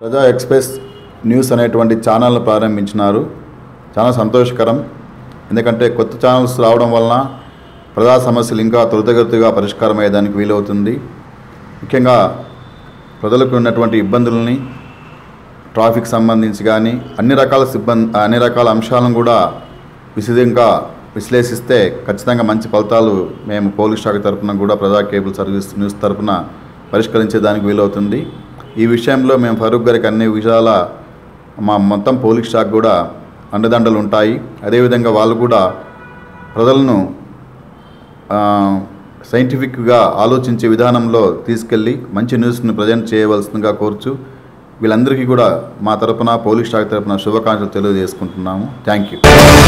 ప్రజా Express news అనేటువంటి ఛానల్ను ప్రారంభించినారు చాలా సంతోషకరం ఎందుకంటే కొత్త ఛానల్స్ రావడం వలన ప్రజా సమస్యలు ఇంకా త్వరితగతిగా పరిష్కారం అయ్యేదానికి వీలవుతుంది ముఖ్యంగా ప్రజలకు ఉన్నటువంటి ఇబ్బందులని ట్రాఫిక్ సంబంధించి కానీ అన్ని రకాల సిబ్బంది అన్ని రకాల అంశాలను కూడా విశదంగా విశ్లేషిస్తే ఖచ్చితంగా మంచి ఫలితాలు మేము పోలీస్ శాఖ తరపున కూడా ప్రజా కేబుల్ సర్వీస్ న్యూస్ తరపున పరిష్కరించేదానికి వీలవుతుంది ఈ విషయంలో మేము ఫరూక్ గారికి అన్ని విషయాల మా మొత్తం పోలీస్ శాఖ కూడా అండదండలు ఉంటాయి అదేవిధంగా వాళ్ళు కూడా ప్రజలను ఆ, సైంటిఫిక్గా ఆలోచించే విధానంలో తీసుకెళ్ళి మంచి న్యూస్ని ప్రజెంట్ చేయవలసిందిగా కోరుచు వీళ్ళందరికీ కూడా మా తరపున పోలీస్ శాఖ తరపున శుభాకాంక్షలు తెలియజేసుకుంటున్నాము థ్యాంక్ యూ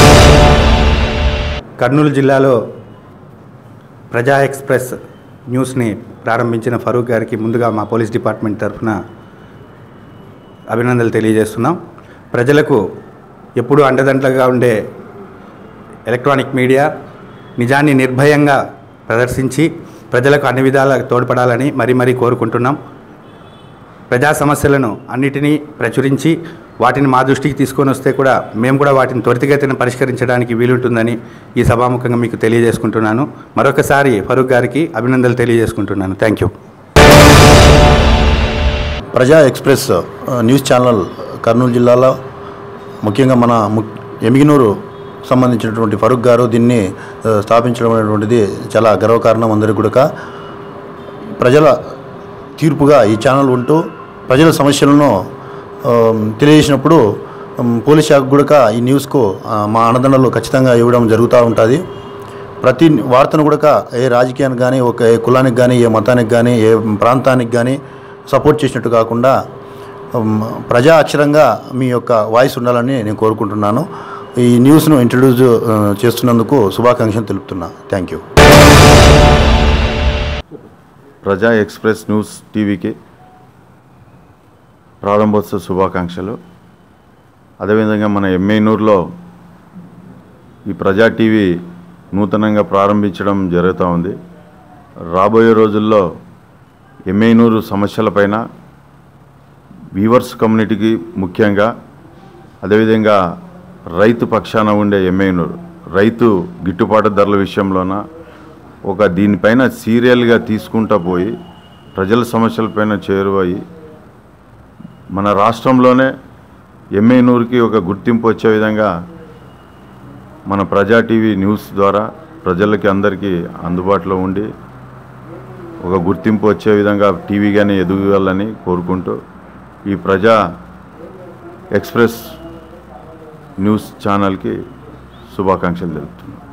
కర్నూలు జిల్లాలో ప్రజా ఎక్స్ప్రెస్ న్యూస్ని ప్రారంభించిన ఫరూక్ గారికి ముందుగా మా పోలీస్ డిపార్ట్మెంట్ తరఫున అభినందనలు తెలియజేస్తున్నాం ప్రజలకు ఎప్పుడూ అండదండలుగా ఉండే ఎలక్ట్రానిక్ మీడియా నిజాన్ని నిర్భయంగా ప్రదర్శించి ప్రజలకు అన్ని విధాల తోడ్పడాలని మరీ మరీ కోరుకుంటున్నాం ప్రజా సమస్యలను అన్నిటినీ ప్రచురించి వాటిని మా దృష్టికి తీసుకొని వస్తే కూడా మేము కూడా వాటిని త్వరితగతిన పరిష్కరించడానికి వీలుంటుందని ఈ సభాముఖంగా మీకు తెలియజేసుకుంటున్నాను మరొకసారి ఫరూక్ గారికి అభినందనలు తెలియజేసుకుంటున్నాను థ్యాంక్ యూ ప్రజా ఎక్స్ప్రెస్ ఆ, న్యూస్ ఛానల్ కర్నూలు జిల్లాలో ముఖ్యంగా మన ము- ఎమిగినూరు సంబంధించినటువంటి ఫరూక్ గారు దీన్ని ఆ, స్థాపించడం అనేటువంటిది చాలా గర్వకారణం అందరికీ కూడా ప్రజల తీర్పుగా ఈ ఛానల్ ఉంటూ ప్రజల సమస్యలను ఆ, తెలియజేసినప్పుడు ఉమ్, పోలీస్ శాఖ కూడా ఈ న్యూస్కు ఆ, మా అన్నదండలు ఖచ్చితంగా ఇవ్వడం జరుగుతూ ఉంటుంది ప్రతి వార్తను కూడా ఏ రాజకీయానికి కానీ ఒక ఏ కులానికి కానీ ఏ మతానికి కానీ ఏ ప్రాంతానికి కానీ సపోర్ట్ చేసినట్టు కాకుండా ఉమ్, ప్రజా అక్షరంగా మీ యొక్క వాయిస్ ఉండాలని నేను కోరుకుంటున్నాను ఈ న్యూస్ను ఇంట్రడ్యూస్ ఆ, చేస్తున్నందుకు శుభాకాంక్షలు తెలుపుతున్నా thank you Praja Express news టీవీకి ప్రారంభోత్సవ శుభాకాంక్షలు అదేవిధంగా మన ఎంఏనూరులో ఈ ప్రజా టీవీ నూతనంగా ప్రారంభించడం జరుగుతూ ఉంది రాబోయే రోజుల్లో ఎంఏనూరు సమస్యలపైన వీవర్స్ కమ్యూనిటీకి ముఖ్యంగా అదేవిధంగా రైతు పక్షాన ఉండే ఎంఏనూరు రైతు గిట్టుబాటు ధరల విషయంలోన ఒక దీనిపైన సీరియల్గా తీసుకుంటా పోయి ప్రజల సమస్యలపైన చేరువయి మన రాష్ట్రంలోనే ఎంఏనూరుకి ఒక గుర్తింపు వచ్చే విధంగా మన ప్రజా టీవీ న్యూస్ ద్వారా ప్రజలకి అందరికీ అందుబాటులో ఉండి ఒక గుర్తింపు వచ్చే విధంగా టీవీగానే ఎదగాలని కోరుకుంటూ ఈ ప్రజా ఎక్స్ప్రెస్ న్యూస్ ఛానల్కి శుభాకాంక్షలు తెలుపుతున్నాను